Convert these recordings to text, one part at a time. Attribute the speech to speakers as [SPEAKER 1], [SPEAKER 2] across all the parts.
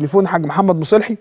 [SPEAKER 1] تليفون حاج محمد مصلحي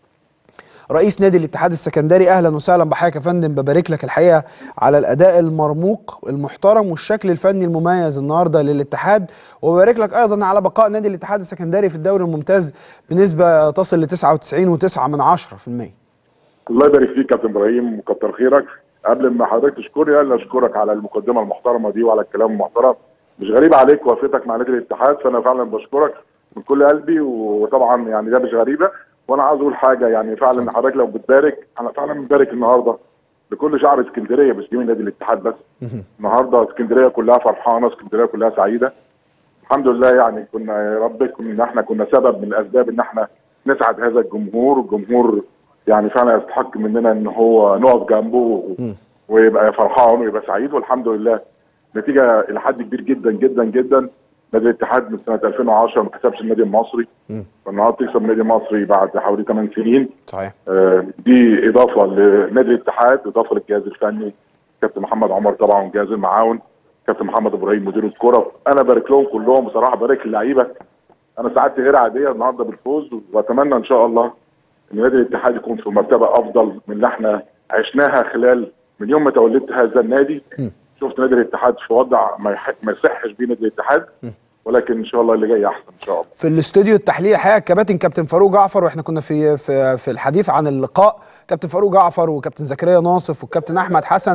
[SPEAKER 1] رئيس نادي الاتحاد السكندري اهلا وسهلا بحضرتك يا فندم ببارك لك الحقيقه على الاداء المرموق المحترم والشكل الفني المميز النهارده للاتحاد وببارك لك ايضا على بقاء نادي الاتحاد السكندري في الدوري الممتاز بنسبه تصل ل 99.9 من 10%.
[SPEAKER 2] الله يبارك فيك كابتن ابراهيم وكتر خيرك قبل ما حضرتك تشكرني انا اشكرك على المقدمه المحترمه دي وعلى الكلام المحترم مش غريب عليك وقفتك مع نادي الاتحاد فانا فعلا بشكرك من كل قلبي وطبعا يعني ده مش غريبه وانا عاوز اقول حاجه يعني فعلا حضرتك لو بتبارك انا فعلا مبارك النهارده لكل شعب اسكندريه مش جميع نادي الاتحاد بس النهارده اسكندريه كلها فرحانه اسكندريه كلها سعيده الحمد لله يعني كنا يا رب كنا احنا كنا سبب من الاسباب ان احنا نسعد هذا الجمهور الجمهور يعني فعلا يستحق مننا ان هو نقف جنبه ويبقى فرحان ويبقى سعيد والحمد لله نتيجه الى حد كبير جدا جدا جدا نادي الاتحاد من سنه 2010 ما كسبش النادي المصري فالنهارده تكسب النادي المصري بعد حوالي 8 سنين
[SPEAKER 1] صحيح
[SPEAKER 2] آه دي اضافه لنادي الاتحاد اضافه للجهاز الفني كابتن محمد عمر طبعا والجهاز المعاون كابتن محمد ابراهيم مدير الكره انا بارك لهم كلهم بصراحه بارك اللعيبه انا سعادتي غير عاديه النهارده بالفوز واتمنى ان شاء الله ان نادي الاتحاد يكون في مرتبه افضل من اللي احنا عشناها خلال من يوم ما تولدت هذا النادي شفت نادي الاتحاد في وضع ما, يح... ما يصحش بيه نادي الاتحاد ولكن ان شاء الله اللي جاي احسن ان شاء الله
[SPEAKER 1] في الاستوديو التحليلي الحقيقه الكباتن كابتن فاروق جعفر واحنا كنا في في في الحديث عن اللقاء كابتن فاروق جعفر وكابتن زكريا ناصف والكابتن احمد حسن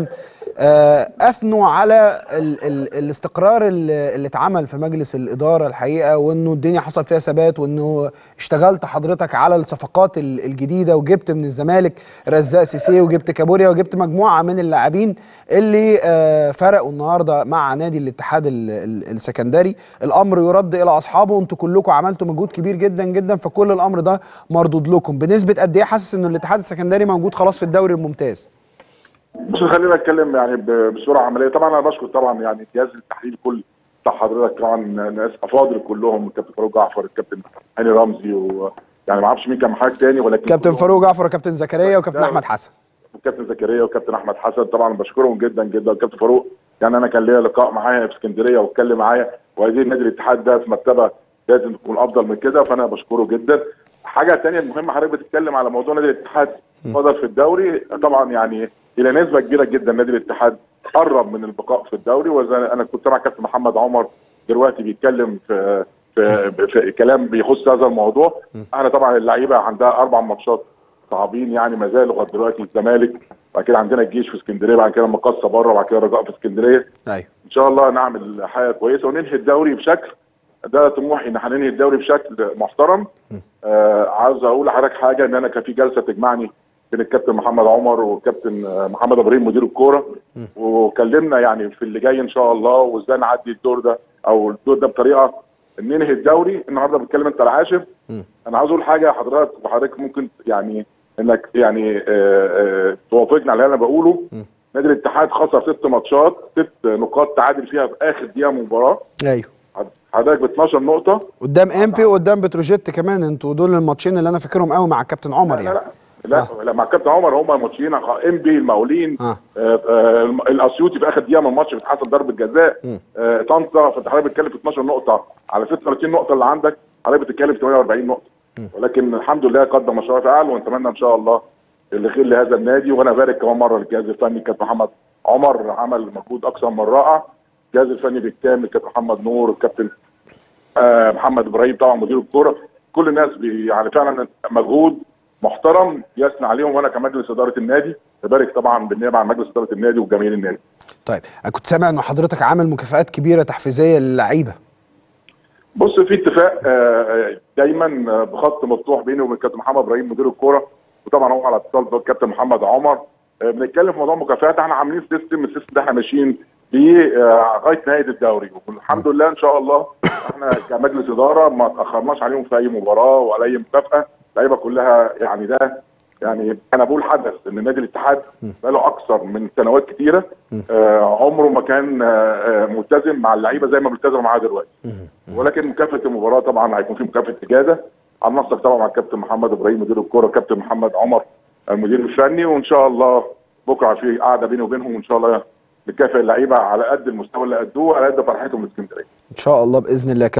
[SPEAKER 1] اثنوا على ال ال الاستقرار اللي, اللي اتعمل في مجلس الاداره الحقيقه وانه الدنيا حصل فيها ثبات وانه اشتغلت حضرتك على الصفقات الجديده وجبت من الزمالك رزاق سيسي وجبت كابوريا وجبت مجموعه من اللاعبين اللي فرقوا النهارده مع نادي الاتحاد السكندري الامر يرد الى اصحابه انتوا كلكم عملتوا مجهود كبير جدا جدا فكل الامر ده مردود لكم بنسبه قد ايه حاسس انه الاتحاد السكندري موجود خلاص في الدوري الممتاز
[SPEAKER 2] بس خلينا نتكلم يعني بصوره عمليه طبعا انا بشكر طبعا يعني جهاز التحليل كل بتاع حضرتك طبعا ناس افاضل كلهم الكابتن فاروق جعفر الكابتن هاني رمزي و يعني ما اعرفش مين كان حاجه تاني ولكن
[SPEAKER 1] كابتن فاروق جعفر وكابتن زكريا وكابتن احمد حسن
[SPEAKER 2] وكابتن زكريا وكابتن احمد حسن طبعا بشكرهم جدا جدا الكابتن فاروق يعني انا كان ليا لقاء معايا في اسكندريه واتكلم معايا وعايزين نادي الاتحاد ده في مرتبه لازم تكون افضل من كده فانا بشكره جدا حاجه ثانيه المهمه حضرتك بتتكلم على موضوع نادي الاتحاد فضل في الدوري طبعا يعني الى نسبه كبيره جدا نادي الاتحاد قرب من البقاء في الدوري وزي انا كنت سامع كابتن محمد عمر دلوقتي بيتكلم في في, في كلام بيخص هذا الموضوع احنا طبعا اللعيبه عندها اربع ماتشات صعبين يعني ما زال لغايه دلوقتي الزمالك بعد كده عندنا الجيش في اسكندريه بعد كده المقصه بره وبعد كده الرجاء في اسكندريه
[SPEAKER 1] ايوه
[SPEAKER 2] ان شاء الله نعمل حاجه كويسه وننهي الدوري بشكل ده طموحي ان هننهي الدوري بشكل محترم آه عاوز اقول لحضرتك حاجه ان انا كان في جلسه تجمعني بين الكابتن محمد عمر والكابتن محمد ابراهيم مدير الكوره وكلمنا يعني في اللي جاي ان شاء الله وازاي نعدي الدور ده او الدور ده بطريقه ان ننهي الدوري النهارده بتكلم انت العاشر انا عاوز اقول حاجه حضرتك وحضرتك ممكن يعني انك يعني توافقني على اللي انا بقوله نادي الاتحاد خسر ست ماتشات ست نقاط تعادل فيها في اخر دقيقه من المباراه
[SPEAKER 1] ايوه
[SPEAKER 2] حضرتك ب 12 نقطه
[SPEAKER 1] قدام امبي وقدام بتروجيت كمان انتوا دول الماتشين اللي انا فاكرهم قوي مع الكابتن عمر
[SPEAKER 2] لا
[SPEAKER 1] يعني
[SPEAKER 2] لا لا, آه. لا مع الكابتن عمر هم ماتشين امبي المقاولين
[SPEAKER 1] آه.
[SPEAKER 2] آه آه الاسيوطي في اخر دقيقه من الماتش بتحسب ضربه جزاء آه طنطا فانت حضرتك بتتكلم في 12 نقطه على 36 نقطه اللي عندك حضرتك بتتكلم في 48 نقطه م. ولكن الحمد لله قدم مشروع فعال ونتمنى ان شاء الله اللي خير لهذا النادي وانا بارك كمان مره للجهاز الفني كابتن محمد عمر عمل مجهود اكثر من رائع الجهاز الفني بالكامل كابتن محمد نور الكابتن آه محمد ابراهيم طبعا مدير الكوره كل الناس يعني فعلا مجهود محترم يثنى عليهم وانا كمجلس اداره النادي ببارك طبعا بالنيابه عن مجلس اداره النادي وجماهير النادي.
[SPEAKER 1] طيب انا كنت سامع انه حضرتك عامل مكافآت كبيره تحفيزيه للعيبه.
[SPEAKER 2] بص في اتفاق دايما بخط مفتوح بيني وبين كابتن محمد ابراهيم مدير الكوره وطبعا هو على اتصال بالكابتن محمد عمر بنتكلم في موضوع مكافآت احنا عاملين سيستم السيستم ده احنا ماشيين بيه لغايه نهايه الدوري والحمد لله ان شاء الله احنا كمجلس اداره ما تاخرناش عليهم في اي مباراه ولا اي مكافاه اللعيبه كلها يعني ده يعني انا بقول حدث ان نادي الاتحاد بقاله اكثر من سنوات كتيره آه عمره ما كان آه ملتزم مع اللعيبه زي ما بيلتزم معاه دلوقتي ولكن مكافاه المباراه طبعا هيكون في مكافاه اجازه هننسق طبعا مع الكابتن محمد ابراهيم مدير الكوره والكابتن محمد عمر المدير الفني وان شاء الله بكره في قعده بيني وبينهم وان شاء الله نكافئ اللعيبه على قد المستوى اللي ادوه على قد فرحتهم الاسكندريه
[SPEAKER 1] ان شاء الله باذن الله